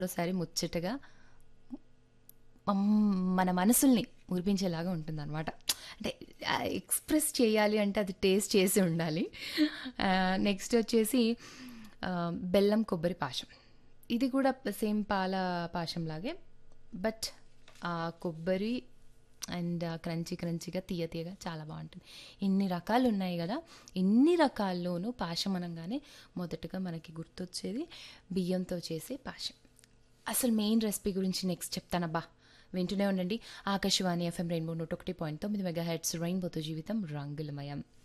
ఒకసారి ముచ్చటగా మమ్- మన మనసుల్ని మురిపించేలాగా ఉంటుందన్నమాట అంటే ఎక్స్ప్రెస్ చేయాలి అంటే అది టేస్ట్ చేసి ఉండాలి నెక్స్ట్ వచ్చేసి ఆ, బెల్లం కొబ్బరి పాశం ఇది కూడా సేమ్ పాల పాశం లాగే బట్ ఆ కొబ్బరి అండ్ క్రంచీ క్రంచీగా తీయ తీయగా చాలా బాగుంటుంది ఇన్ని రకాలు ఉన్నాయి కదా ఇన్ని రకాల్లోనూ పాశం అనగానే మొదటగా మనకి గుర్తొచ్చేది బియ్యంతో చేసే పాశం అసలు మెయిన్ రెసిపీ గురించి నెక్స్ట్ చెప్తానబ్బా వింటూనే ఉండండి ఆకాశవాణి ఎఫ్ఎం రెయిన్బో నూట ఒకటి పాయింట్ తొమ్మిది మెగా హెడ్స్ రెయిన్బోతో జీవితం రంగులమయం